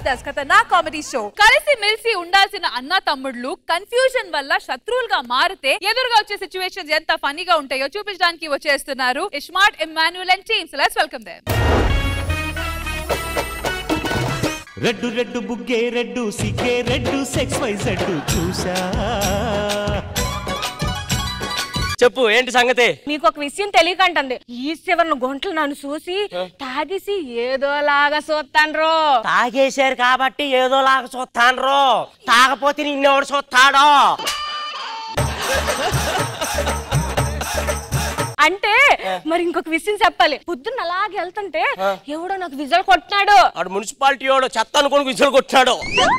జబర్దస్త్ ఖతర్నాక్ comedy show కలిసి మెలిసి ఉండాల్సిన అన్న తమ్ముళ్ళు కన్ఫ్యూజన్ వల్ల శత్రువులుగా మారితే ఎదురుగా వచ్చే సిచ్యువేషన్స్ ఎంత ఫనీగా ఉంటాయో చూపించడానికి వచ్చేస్తున్నారు iSmart Immanuel and teams let's welcome them red red బుగ్గే రెడ్డు సిగ్గే రెడ్డు సెక్స్ వై జడ్డు చూసా చెప్పు ఏంటి సంగతి నీకు ఒక విషయం తెలియకంటుంది ఈ శివరను గొంట్లు నన్ను చూసి తాగేసి ఏదోలాగా చూస్తాండ్రు తాగేశారు కాబట్టి ఏదోలాగా చూస్తాన్రో తాగపోతే నిన్నెవడు చూస్తాడో అంటే మరి ఇంకొక విషయం చెప్పాలి పొద్దున్న అలాగే వెళ్తుంటే ఎవడో నాకు విజల్ కొట్టినాడు ఆడు మున్సిపాలిటీ వాడు చెత్త అనుకుని విసులు కొట్టాడు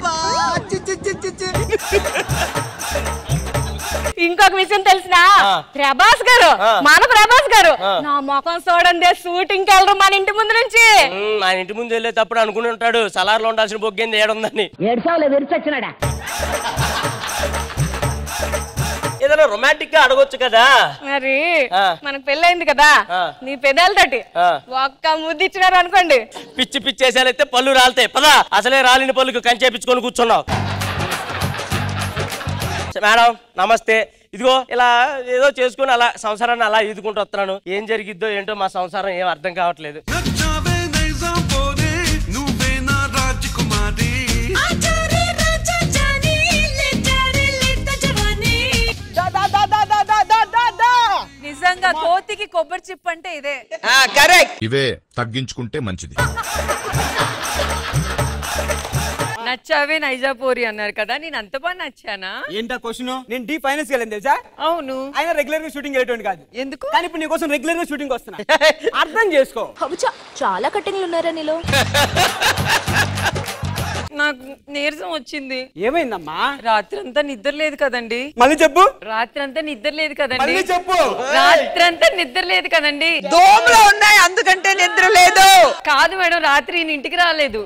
ఇంకొక విషయం తెలిసిన ఆ. ప్రభాస్ గారు ఆ. మన ప్రభాస్ గారు ఆ. నా ముఖం చూడండి షూటింగ్ వెళ్ళరు మన ఇంటి ముందు నుంచి ఉమ్, ఆయన ఇంటి ముందు వెళ్ళేటప్పుడు అనుకుని ఉంటాడు సలార్లో ఉండాల్సిన బొగ్గేంది ఏడుందని ఏడ్చావులే విరిచొచ్చినాడా ఏదైనా రొమాంటిక్ గా అడగొచ్చు కదా మరి ఆ. మనకు పెళ్ళైంది కదా ఆ. నీ పెదాలతోటి ఆ. ఒక్క ముద్దు ఇచ్చినారు అనుకోండి పిచ్చి పిచ్చేసాలైతే పళ్ళు రాలితాయి పదా అసలే రాలిన పళ్ళుకి కంచేపించుకొని కూర్చున్నావు మేడం నమస్తే ఇదిగో ఇలా ఏదో చేసుకుని అలా సంసారాన్ని అలా ఈదుకుంటూ వస్తున్నాను ఏం జరిగిద్దో ఏంటో మా సంసారం ఏం అర్థం కావట్లేదు నచ్చావే నైజాం పోరే నువ్వే నా రాజకుమారి నిజంగా కోతికి కొబ్బరి చిప్ అంటే ఇదే ఇవే తగ్గించుకుంటే మంచిది నచ్చావే నైజాపూరి అన్నారు కదా నేను అంత బాగా నచ్చానా ఏంటా క్వశ్చన్ నేను డీ ఫైనాన్స్ వెళ్ళాను తెలుసా అవును ఆయన రెగ్యులర్ గా షూటింగ్ వెళ్ళేటువంటి కాదు ఎందుకు కానీ ఇప్పుడు నీకోసం రెగ్యులర్ గా షూటింగ్ వస్తున్నా అర్థం చేసుకో చాలా కటింగ్లు ఉన్నారా నీలో నాకు నీరసం వచ్చింది ఏమైందమ్మా రాత్రంతా నిద్ర లేదు కదండి మళ్ళీ చెప్పు రాత్రంతా నిద్ర లేదు కదండి మళ్ళీ చెప్పు రాత్రంతా నిద్ర లేదు కదండి దోమలు ఉన్నాయి అందుకంటే నిద్ర లేదు కాదు మేడం రాత్రి ఈయన ఇంటికి రాలేదు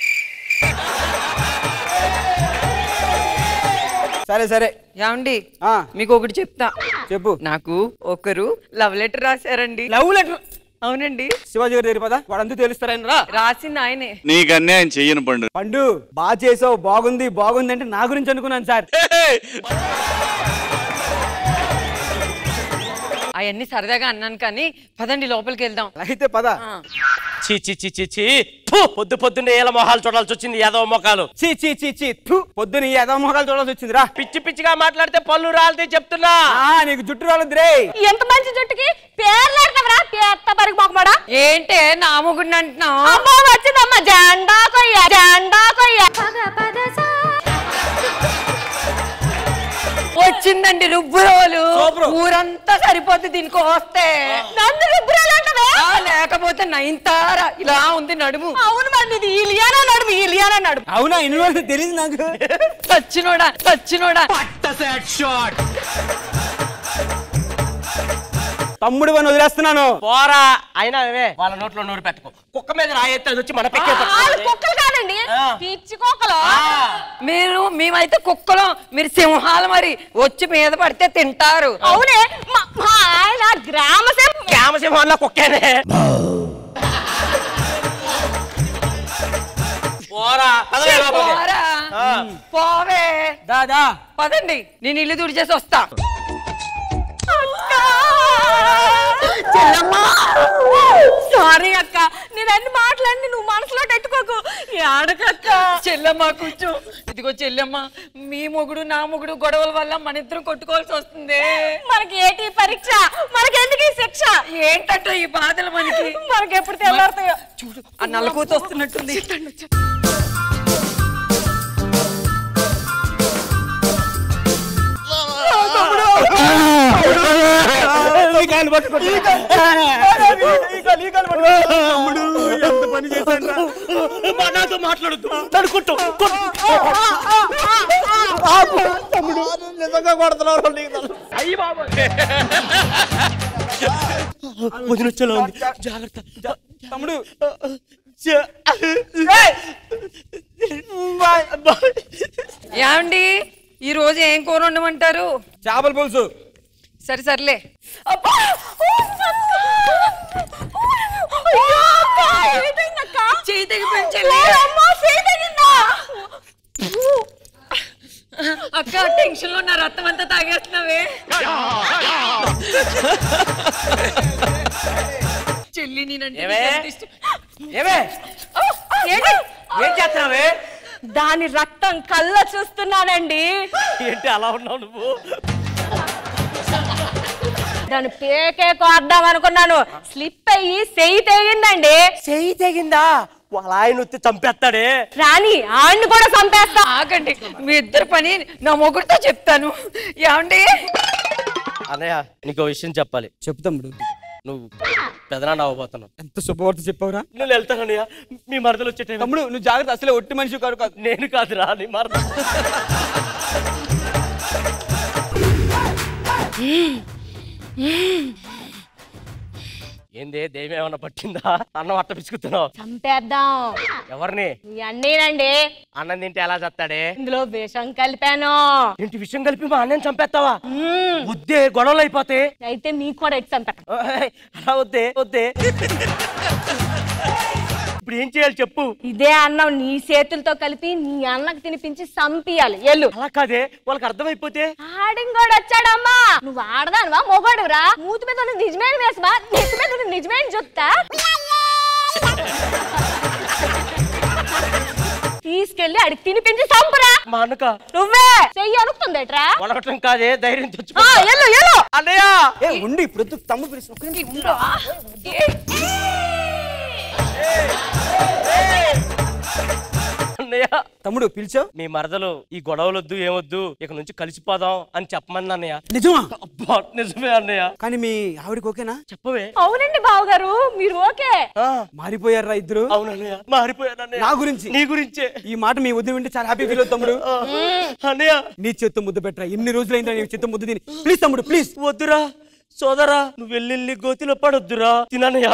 సరే సరే ఏమండి ఆ మీకు ఒకటి చెప్తా చెప్పు నాకు ఒకరు లవ్ లెటర్ రాశారండి లవ్ లెటర్ అవునండి శివాజీ గారి దగ్గర పదా వాడంతా తెలుస్తారని రా రాసింది ఆయనే నీకు అన్యాయం చెయ్యను పండు పండు బాగా చేసావు బాగుంది బాగుంది అంటే నా గురించి అనుకున్నాను సార్ అవన్నీ సరదాగా అన్నాను కానీ పదండి లోపలికి వెళ్దాం అయితే పద ఆ. చీ చీ చీ చీ చీ ఫు, పొద్దు పొద్దున్నే ఏల మొహాలు చూడాల్సి వచ్చింది యాదవ మొఖాలు చీ చీ చీ చీ థు, పొద్దున ఈ యథా మొహాలు చూడాల్సి వచ్చింది రా పిచ్చి పిచ్చిగా మాట్లాడితే పళ్ళు రాలితే చెప్తున్నా ఆ, నీకు జుట్టు రాలేదు రే ఎంత మంచి జుట్టుకి పేర్లాడతావరా పేత్త పరికి మొక్కమాడా ఏంటే నా మొగుడిని అంటున్నావు అమ్మా వచ్చిందమ్మా జెండా కొయ్య జెండా కొయ్య వచ్చిందండి రుబ్బురోలు సూపరు. ఊరంతా సరిపోతుంది దీనికి వస్తే నన్ను రుబ్బురాలు అంటావే ఆ, లేకపోతే నైన్తారా ఇలా ఉంది నడుము అవును మరి నీది ఇలియానా నడుము ఇలియానా నడుము అవునా ఇన్ని రోజులు తెలియదు నాకు చచ్చినోడా చచ్చినోడా తమ్ముడు అని వదిలేస్తున్నాను పోరా అయినా అవే వాళ్ళ నోట్లో నోరు పెట్టుకో కుక్క మీద రాయెత్తే అది వచ్చి మన పెక్కే వాళ్ళు కుక్కలు కాదండి ఆ. పిచ్చి కుక్కలు మీరు మేమైతే కుక్కలం మీరు సింహాలు మరి వచ్చి మీద పడితే తింటారు అవునే మా మా ఆయన గ్రామ సేవ రామసింహంలో కుక్కేనే పోరా పదవే లోపలికి. పోరా. ఆ. పోవే దాదా పదండి నేను ఇల్లు తుడిచేసి వస్తా సారీ అక్క నేను అన్ని మాట్లాడి నువ్వు మనసులో పెట్టుకోకు ఆడకక్క చెల్లెమ్మ కూర్చో ఇదిగో చెల్లెమ్మ మీ మొగుడు నా మొగుడు గొడవల వల్ల మన ఇద్దరం కొట్టుకోవాల్సి వస్తుంది మనకి ఏటి పరీక్ష మనకి ఎందుకు ఈ శిక్ష ఏంటంటే ఈ బాధలు మనకి మనకి ఎప్పుడు తెల్లారుతాయో చూడు ఆ నల్లకూత వస్తున్నట్టుంది ఈ కాలు పట్టుకో. ఈ కాలు, ఈ కాలు, ఈ కాలు పట్టుకో. తమ్ముడు, ఎంత పని చేశానురా. మా నాతో మాట్లాడద్దు తడుకుంటూ ఆపు, తమ్ముడు నిజంగా కొడుతున్నారు అయ్యి బాబు వదినొచ్చేలా ఉంది జాగ్రత్త తమ్ముడు ఏమండి ఈ రోజు ఏం కూర వండమంటారు చేపల పులుసు సరే సర్లే అబ్బా! ఓ, అక్క! అయ్యో, అక్క! ఏమైందక్క? చేయి తెగిపోయింది చెల్లి. ఓ, అమ్మా, చేయి తగిలిందా? నిమిషంలో నా రక్తం అంతా తాగేస్తున్నావే చెల్లి నేనంటే ఏమే? నీకు ఎంత ఇష్టం. ఏమే ఏంటి? ఏం చేస్తున్నావే దాని రక్తం కళ్ళ చూస్తున్నానండి ఏంటి అలా ఉన్నావు నువ్వు దాని పేకే కోద్దాం అనుకున్నాను స్లిప్ అయ్యి సెయ్యి తెగిందండి చెయ్యి తెగిందా వాళ్ళ ఆయన వచ్చి చంపేస్తాడే రాని ఆడిని కూడా చంపేస్తా ఆగండి మీ ఇద్దరు పని నా మొగుడితో చెప్తాను ఏమండి అన్నయ్య నీకు విషయం చెప్పాలి చెప్పు తమ్ముడు నువ్వు పెదనాన్న అవ్వబోతున్నావు ఎంత శుభవార్త చెప్పావురా నేను వెళ్తానన్నయ్య మీ మరదలు వచ్చే టైం తమ్ముడు నువ్వు జాగ్రత్త అసలే ఒట్టి మనిషి కాదు కాదు నేను కాదురా నీ మరదలు ఏంది దెయ్యం ఏమన్నా పట్టిందా అన్నం అట్ట పిసుకుతున్నావు చంపేద్దాం ఎవరిని ఈ అన్నీనండి అన్నం తింటే ఎలా చేస్తాడే ఇందులో విషం కలిపాను ఏంటి విషయం కలిపి మా అన్నని చంపేస్తావా వద్దే గొడవలు అయిపోతాయి అయితే మీకు కూడా ఎట్టి చంపేస్తా ఓయ్, అలా వద్దే వద్దే ఇప్పుడు ఏం చేయాలి చెప్పు ఇదే అన్నం నీ చేతులతో కలిపి నీ అన్నకు తినిపించి సంపియాలి ఎల్లు అలా కాదే వాళ్ళకి అర్థమైపోతే ఆడింగోడు వచ్చాడమ్మా నువ్వు ఆడదానువా మొగోడురా మూతి మీద ఉన్న నిజమైన వేసవా నెత్తి మీద ఉన్న నిజమైన చెప్తా తీసుకెళ్లి అడిగి తినిపించి సంపురా మా అన్నక నువ్వే చెయ్యి అనుకుందేట్రా వడగటం కాదే ధైర్యం తెచ్చు ఆ, ఎల్లు ఎల్లు అన్నయ్య ఏ ఉండి ఇప్పుడు వద్దు, తమ్ముడు పిలుసు. ఒక్క నిమిషం ఉండు. అన్నయ్య తమ్ముడు పిలిచావు మీ మరదలు ఈ గొడవలొద్దు ఏమొద్దు ఇక నుంచి కలిసిపోదాం అని చెప్పమంది అన్నయ్య నిజమా అబ్బా నిజమే అన్నయ్య కానీ మీ ఆవిడకి ఓకేనా చెప్పవే అవునండి బావగారు మీరు ఓకే ఆ, మారిపోయారా ఇద్దరు అవునన్నయ్య మారిపోయాను అన్నయ్య నా గురించి నీ గురించే ఈ మాట మీ వద్దు వింటే చాలా హ్యాపీ ఫీల్ అవుతుంది తమ్ముడు ఆ, అన్నయ్య నీ చేత్తో ముద్దు పెట్టరా ఎన్ని రోజులైందా నీ చేత్తో ముద్దు తిని ప్లీజ్ తమ్ముడు ప్లీజ్ వద్దురా సోదరా నువ్వు వెళ్ళి గోతిలో పడొద్దురా తినన్నయ్య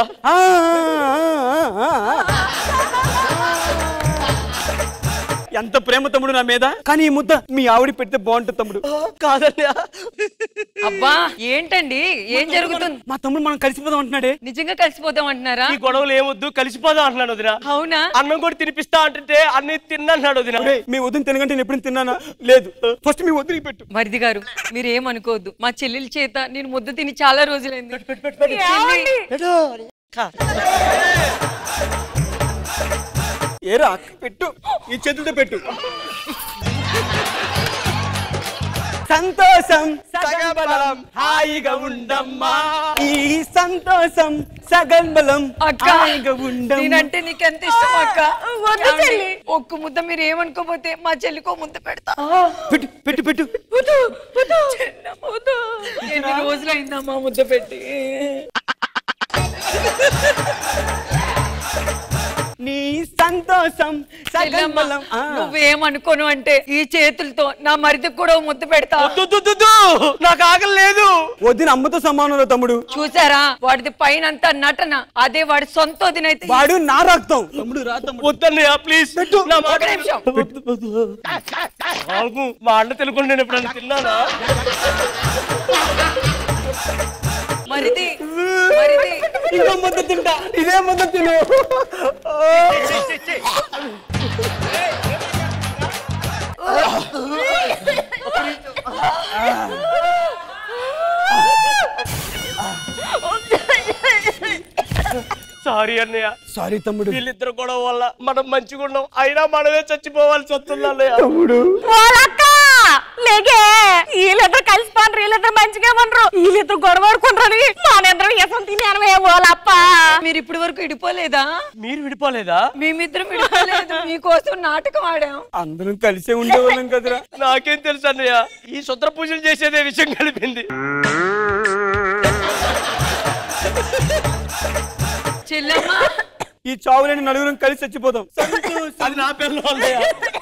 ఎంత ప్రేమ తమ్ముడు నా మీద కానీ ఈ ముద్ద మీ ఆవిడ పెడితే బాగుంటుంది తమ్ముడు కాదన్నయ్య అబ్బా ఏంటండి ఏం జరుగుతుంది మా తమ్ముడు మనం కలిసిపోదాం అంటున్నాడే నిజంగా కలిసిపోదాం అంటున్నారా ఈ గొడవలు ఏమొద్దు కలిసిపోదాం అంటున్నాడు వదిన అవునా అన్నం కూడా తినిపిస్తా అంటుంటే అన్ని తిన్నాడు వదిన ఒరేయ్, మీ వద్దుని తినగంటే నేను ఎప్పుడు తిన్నానా లేదు ఫస్ట్ మీ వద్దుని పెట్టు మరిది గారు మీరు ఏమనుకోవద్దు మా చెల్లెల చేత నేను ముద్ద తిని చాలా రోజులైంది చెల్లి, ఎడో, కా. ఏరా పెట్టు ఈ చేతులతో పెట్టు సంతోషం సగబలం హాయిగా ఉండమ్మా ఈ సంతోషం సగల్బలం అక్క హాయిగా ఉండమ్మా నేనంటే నీకెంత ఇష్టం అక్క వద్దు ఏమండి? చెల్లి. ఒక్క ముద్ద మీరు ఏమనుకోపోతే మా చెల్లికో ముద్ద పెడతా పెట్టు పెట్టు పెట్టు చిన్నమ్మ, వద్దు. ఎన్ని రోజులైందమ్మా ముద్ద పెట్టి నీ సంతోషం చెల్లెమ్మ, సగల్బలం ఆ. నువ్వేమనుకోను అంటే ఈ చేతులతో నా మరిదికి కూడా ఓ ముద్ద పెడతా వద్దు, వద్దు, వద్దు. నాకు ఆకలి లేదు వద్దిన అమ్మతో సమానంలో తమ్ముడు చూసారా వాడిది పైన నటన అదే వాడి సొంత వదినైతే వాడు నా రక్తం తమ్ముడు రా తమ్ముడు వద్దన్నయ్య ప్లీజ్ నా మాట ఒక నిమిషం. వద్దు, వద్దు. ఆగు, మా అన్న తెలుగు నేను ఎప్పుడైనా తిన్నానా మరిది మరిది ఇంకో ముద్ద తింటా ఇదే ముద్ద తిను సారీ అన్నయ్య సారీ తమ్ముడు వీళ్ళిద్దరు గొడవ వల్ల మనం మంచిగా ఉన్నాం అయినా మనమే చచ్చిపోవాల్సి వస్తుంది అన్నయ్య తమ్ముడు ఓలక్క లేగే వీళ్ళిద్దరు కలిసిపోండ్రు వీళ్ళిద్దరు మంచిగా ఉండరు వీళ్ళిద్దరు గొడవ ఆడుకుంటారు మానిద్దరు ఎసం తినేనవే ఓలప్ప మీరు ఇప్పటి వరకు ఇడిపోలేదా మీరు విడిపోలేదా మేమిద్దరం ఇడిపోలేదు మీకోసం నాటకం ఆడాం అందరం కలిసే ఉండేవాళ్ళం కదరా నాకేం తెలుసు అన్నయ్య ఈ శుద్ర పూజలు చేసేదే విషయం కలిపింది చెల్లెమ్మ ఈ చావులేని నలుగురం కలిసి చచ్చిపోతాం అది నా పేర్లో అన్నయ్య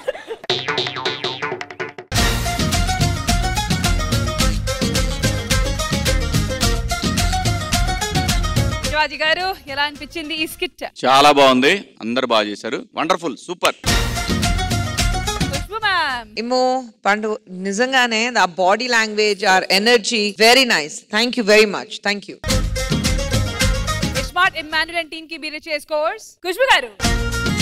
శివాజీ గారు ఎలా అనిపించింది ఈ స్కిట్ చాలా బాగుంది అందరు బాగా చేశారు వండర్ఫుల్ సూపర్ ఖుష్బు మ్యామ్ ఏమో పండు నిజంగానే ఆ body language or energy very nice thank you very much thank you smart Immanuel team కి మీరు చేసుకోర్స్ ఖుష్బు గారు